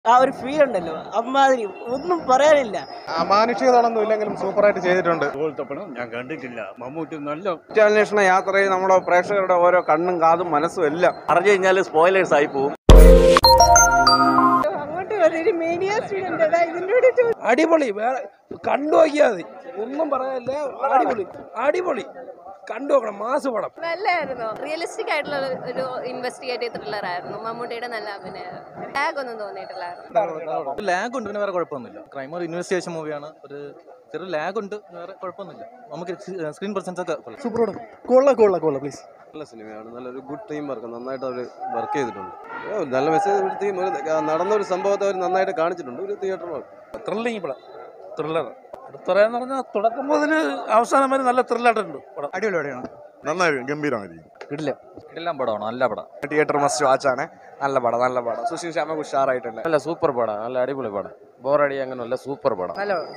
ആ ഒരു ഫീൽ ഉണ്ടല്ലോ അമ്മാതിരി ഒന്നും പറയാനില്ല അമാനുഷികതകളൊന്നും ഇല്ലെങ്കിലും സൂപ്പറായിട്ട് ചെയ്തിട്ടുണ്ട് ഇതുപോലത്തെ പടം ഞാൻ കണ്ടിട്ടില്ല മമ്മൂട്ടി നല്ല കുറ്റാന്വേഷണ യാത്രയിൽ നമ്മുടെ പ്രേക്ഷകരുടെ ഓരോ കണ്ണും കാതും മനസ്സും എല്ലാം അറിഞ്ഞു കഴിഞ്ഞാൽ സ്പോയിലേഴ്സ് ആയി പോകും അങ്ങോട്ട് വന്നൊരു മീഡിയ സ്റ്റുഡന്റ് ഇതിന്റെ കൂടെ അടിപൊളി വേറെ കണ്ടു നോക്കിയാൽ മതി ഒന്നും പറയാനില്ല അടിപൊളി അടിപൊളി കണ്ടു നോക്കണം മാസ് പടം നല്ലായിരുന്നു റിയലിസ്റ്റിക് ആയിട്ടുള്ള ഒരു ഇൻവെസ്റ്റിഗേറ്റീവ് ത്രില്ലർ ആയിരുന്നു മമ്മൂട്ടിയുടെ നല്ല അഭിനയം ടാഗ് ഒന്നും തോന്നിയിട്ടില്ലായിരുന്നു ലാഗ് ഉണ്ട് പിന്നെ വേറെ കുഴപ്പമൊന്നുമില്ല ക്രൈം ഒരു ഇൻവെസ്റ്റിഗേഷൻ മൂവിയാണ് ഒരു ചെറിയ ലാഗ് ഉണ്ട് വേറെ കുഴപ്പമൊന്നുമില്ല നമുക്ക് സ്ക്രീൻ പ്രസൻസ് ഒക്കെ കൊള്ളാം. സൂപ്പർ കൊള്ള കൊള്ള കൊള്ള പ്ലീസ് നല്ല സിനിമയാണ് നല്ലൊരു ഗുഡ് ടീം വർക്ക് നന്നായിട്ട് അവർ വർക്ക് ചെയ്തിട്ടുണ്ട് ഓ, നല്ല മെസ്സേജ് ഒരു ടീം നടന്ന ഒരു സംഭവത്തെ അവർ നന്നായിട്ട് കാണിച്ചിട്ടുണ്ട് ഒരു തിയേറ്റർ ത്രില്ലിങ് പടം ത്രില്ലർ എടുത്തറയെന്ന് പറഞ്ഞാൽ തുടക്കം മുതൽ അവസാനം വരെ നല്ല ത്രില്ലായിട്ടുണ്ട് പടം അടിപൊളിയാണ് നന്നായി ഗംഭീരമായിരിക്കും കിടിലം പടമാണ് നല്ല പടം തിയേറ്റർ മസ്റ്റ് വാച്ച് ആണ് നല്ല പടം നല്ല പടം സുശീൽ ശ്യാമ ഉഷാറായിട്ടുണ്ട് നല്ല സൂപ്പർ പടം നല്ല അടിപൊളി പടം ബോറടി അങ്ങനെയല്ല സൂപ്പർ പടം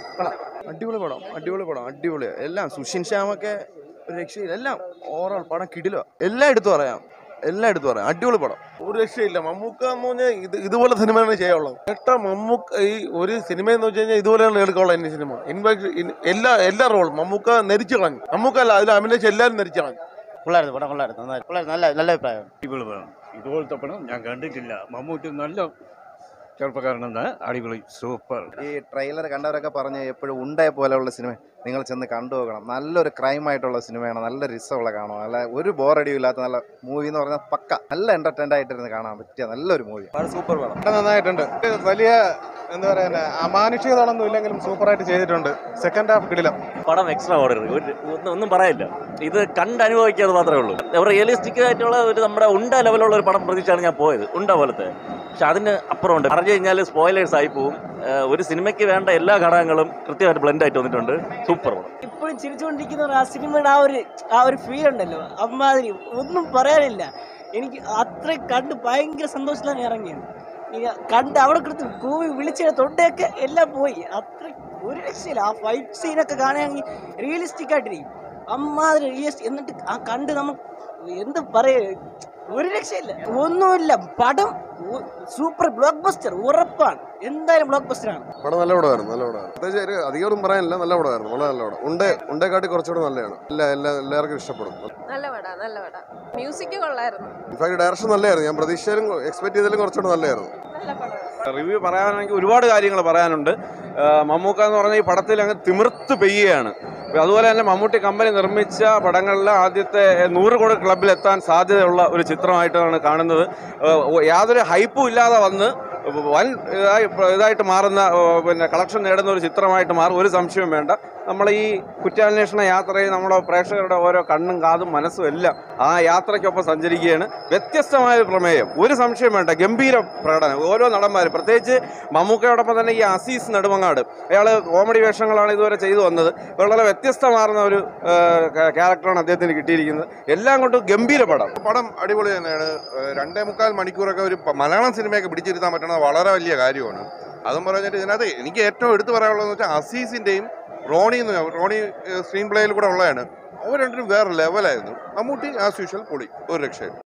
അടിപൊളി പടം അടിപൊളി പടം അടിപൊളി എല്ലാം സുഷിൻ ശ്യാമൊക്കെ ഒരു രക്ഷയില്ല എല്ലാം ഓവറോൾ പടം കിടിലോ എല്ലാം എടുത്തു പറയാം എല്ലാം എടുത്തു പറയാം അടിപൊളി പടം ഒരു രക്ഷയില്ല മമ്മൂക്ക എന്ന് പറഞ്ഞാൽ ഇത് ഇതുപോലെ സിനിമയാണ് ചെയ്യാവുള്ളൂ കേട്ട മമ്മൂക്ക ഈ ഒരു സിനിമ എന്ന് വെച്ച് കഴിഞ്ഞാൽ ഇതുപോലെയാണ് എടുക്കാവുള്ള എന്റെ സിനിമ ഇൻഫാക്ട് എല്ലാ എല്ലാ റോളും മമ്മൂക്ക നെരിച്ചു കളഞ്ഞു മമ്മൂക്ക അല്ല അതിൽ അഭിനയിച്ച എല്ലാവരും നെരിച്ചു കളഞ്ഞു കൊള്ളായിരുന്നു പടം കൊള്ളായിരുന്നു നന്നായി കൊള്ളായിരുന്നു നല്ല നല്ല അഭിപ്രായം അടിപൊളി പടം ഇതുപോലത്തെ പടം ഞാൻ കണ്ടിട്ടില്ല മമ്മൂട്ടി നല്ല ചെറുപ്പക്കാരനെന്ന് അടിപൊളി സൂപ്പർ ഈ ട്രെയിലർ കണ്ടവരൊക്കെ പറഞ്ഞ് എപ്പോഴും ഉണ്ടയെ പോലെയുള്ള സിനിമ നിങ്ങൾ ചെന്ന് കണ്ടു നോക്കണം നല്ലൊരു ക്രൈം ആയിട്ടുള്ള സിനിമയാണ് നല്ല രസമുള്ള കാണുക നല്ല ഒരു ബോറടിയും ഇല്ലാത്ത നല്ല മൂവി എന്ന് പറഞ്ഞാൽ പക്ക നല്ല എന്റർടൈൻഡ് ആയിട്ടിരുന്ന് കാണാൻ പറ്റിയ നല്ലൊരു മൂവി സൂപ്പർ പടം പടം നന്നായിട്ടുണ്ട് വലിയ എന്താ പറയാ അമാനുഷികതകളൊന്നും ഇല്ലെങ്കിലും സൂപ്പറായിട്ട് ചെയ്തിട്ടുണ്ട് സെക്കൻഡ് ഹാഫ് കിടിലം പടം എക്സ്ട്രാ ഓർഡർ ഒന്നും ഒന്നും പറയാനില്ല ഇത് കണ്ടനുഭവിക്കാതെ മാത്രമേ ഉള്ളൂ റിയലിസ്റ്റിക് ആയിട്ടുള്ള ഒരു നമ്മുടെ ഉണ്ട ലെവലുള്ള ഒരു പടം പ്രതീക്ഷയാണ് ഞാൻ പോയത് ഉണ്ട പോലത്തെ പക്ഷെ അതിന് അപ്പുറമുണ്ട് അറിഞ്ഞു കഴിഞ്ഞാൽ സ്പോയിലേഴ്സ് ആയി പോകും ഏഹ് ഒരു സിനിമയ്ക്ക് വേണ്ട എല്ലാ ഘടകങ്ങളും കൃത്യമായിട്ട് ബ്ലെൻഡ് ആയിട്ട് വന്നിട്ടുണ്ട് സൂപ്പർ പടം ഇപ്പോഴും ചിരിച്ചുകൊണ്ടിരിക്കുന്ന ആ സിനിമയുടെ ആ ഒരു ആ ഒരു ഫീൽ ഉണ്ടല്ലോ അമ്മാതിരി ഒന്നും പറയാനില്ല എനിക്ക് അത്ര കണ്ട് ഭയങ്കര സന്തോഷത്തിലാണ് ഇറങ്ങിയത് ഇനി കണ്ട് അവിടെ കൊടുത്ത് കൂവി വിളിച്ച തൊണ്ടയൊക്കെ എല്ലാം പോയി അത്ര ഒരു രക്ഷയില്ല ആ ഫൈറ്റ് സീനൊക്കെ കാണുകയാണെങ്കിൽ റിയലിസ്റ്റിക് ആയിട്ടിരിക്കും അമ്മാതിരി റിയലിസ്റ്റിക് എന്നിട്ട് ആ കണ്ട് നമ്മൾ എന്ത് പറയ ഒരു രക്ഷയില്ല ഒന്നുമില്ല പടം സൂപ്പർ ബ്ലോക്ക് ബസ്റ്റർ ഉറപ്പാണ് എന്തായാലും ബ്ലോക്ക് ബസ്റ്ററാണ് പടം നല്ല പടമായിരുന്നു നല്ല പടമായിരുന്നു പ്രത്യേകിച്ച് ഒരു അധികം പറയാനില്ല നല്ല പടമായിരുന്നു വളരെ നല്ല പടം ഉണ്ടേ ഉണ്ടേക്കാട്ടി കുറച്ചുകൂടെ നല്ലതാണ് എല്ലാ എല്ലാ എല്ലാവർക്കും ഇഷ്ടപ്പെടും നല്ല പടാ നല്ല പടാ മ്യൂസിക് കൊള്ളായിരുന്നു ഇൻഫാക്ട് ഡയറക്ഷൻ നല്ലതായിരുന്നു ഞാൻ പ്രതീക്ഷയിലും എക്സ്പെക്ട് ചെയ്തതിലും കുറച്ചുകൂടെ നല്ലതായിരുന്നു നല്ല പടം റിവ്യൂ പറയാനാണെങ്കിൽ ഒരുപാട് കാര്യങ്ങൾ പറയാനുണ്ട് ആ, മമ്മൂക്ക എന്ന് പറഞ്ഞ ഈ പടത്തിൽ അങ്ങ് തിമിർത്ത് പെയ്യുകയാണ് അപ്പൊ അതുപോലെ തന്നെ മമ്മൂട്ടി കമ്പനി നിർമ്മിച്ച പടങ്ങളിലെ ആദ്യത്തെ നൂറ് കോടി ക്ലബിൽ എത്താൻ സാധ്യതയുള്ള ഒരു ചിത്രമായിട്ടാണ് കാണുന്നത് ആ, യാതൊരു ഹൈപ്പും ഇല്ലാതെ വന്ന് വൻ ഇതായി ഇതായിട്ട് മാറുന്ന ആ, പിന്നെ കളക്ഷൻ നേടുന്ന ഒരു ചിത്രമായിട്ട് മാറും ഒരു സംശയവും വേണ്ട നമ്മൾ ഈ കുറ്റാന്വേഷണ യാത്രയിൽ നമ്മുടെ പ്രേക്ഷകരുടെ ഓരോ കണ്ണും കാതും മനസ്സും എല്ലാം ആ യാത്രയ്ക്കൊപ്പം സഞ്ചരിക്കുകയാണ് വ്യത്യസ്തമായ ഒരു പ്രമേയം ഒരു സംശയം വേണ്ട ഗംഭീര പ്രകടനം ഓരോ നടന്മാരും പ്രത്യേകിച്ച് മമ്മൂക്കയോടൊപ്പം തന്നെ ഈ അസീസ് നെടുമങ്ങാട് അയാൾ കോമഡി വേഷങ്ങളാണ് ഇതുവരെ ചെയ്തു വന്നത് വളരെ വ്യത്യസ്തമാർന്ന ഒരു ആ, ക- ക്യാരക്ടറാണ് അദ്ദേഹത്തിന് കിട്ടിയിരിക്കുന്നത് എല്ലാം കൊണ്ടും ഗംഭീര പടം പടം അടിപൊളി തന്നെയാണ് ഏഹ് രണ്ടേ മുക്കാൽ മണിക്കൂറൊക്കെ ഒരു പ- മലയാളം സിനിമയൊക്കെ പിടിച്ചിരുത്താൻ പറ്റുന്നത് വളരെ വലിയ കാര്യമാണ് അതും പറഞ്ഞിട്ട് ഇതിനകത്ത് എനിക്ക് ഏറ്റവും എടുത്തു പറയാനുള്ളതെന്ന് വെച്ചാൽ അസീസിന്റെയും റോണി എന്ന് റോണി സ്ക്രീൻ പ്ലേയിൽ കൂടെ ഉള്ളതാണ് അവർ രണ്ടിനും വേറെ ലെവലായിരുന്നു മമ്മൂട്ടി ആസ് യൂഷ്വൽ പൊളി ഒരു രക്ഷയും